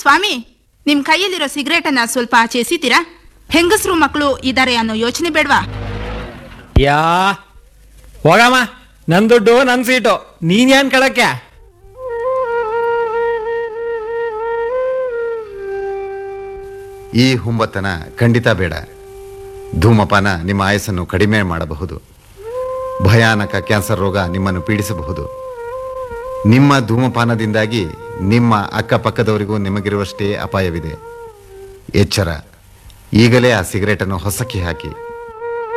ಸ್ವಾಮಿ ನಿಮ್ ಕೈಯಲ್ಲಿರೋ ಸಿಗರೇಟ್ ಅನ್ನ ಸ್ವಲ್ಪ ಆಚೆ ಎಸಿತೀರಾ ಹೆಂಗಸರು ಮಕ್ಕಳು ಇದಾರೆ ಅನ್ನೋ ಯೋಚನೆ ಬೇಡ್ವಾ ಯಾ ಹೋಗಮ್ಮ ನನ್ ದುಡ್ಡು ನನ್ ಸೀಟು ನೀನ್ ಏನ್ ಕಳಕ್ಕೆ ಈ ಹುಂಬತನ ಖಂಡಿತ ಬೇಡ ಧೂಮಪಾನ ನಿಮ್ಮ ಆಯಸ್ಸನ್ನು ಕಡಿಮೆ ಮಾಡಬಹುದು ಭಯಾನಕ ಕ್ಯಾನ್ಸರ್ ರೋಗ ನಿಮ್ಮನ್ನು ಪೀಡಿಸಬಹುದು ನಿಮ್ಮ ಧೂಮಪಾನದಿಂದಾಗಿ ನಿಮ್ಮ ಅಕ್ಕಪಕ್ಕದವರಿಗೂ ನಿಮಗಿರುವಷ್ಟೇ ಅಪಾಯವಿದೆ ಎಚ್ಚರ ಈಗಲೇ ಆ ಸಿಗರೇಟನ್ನು ಹೊಸಕ್ಕೆ ಹಾಕಿ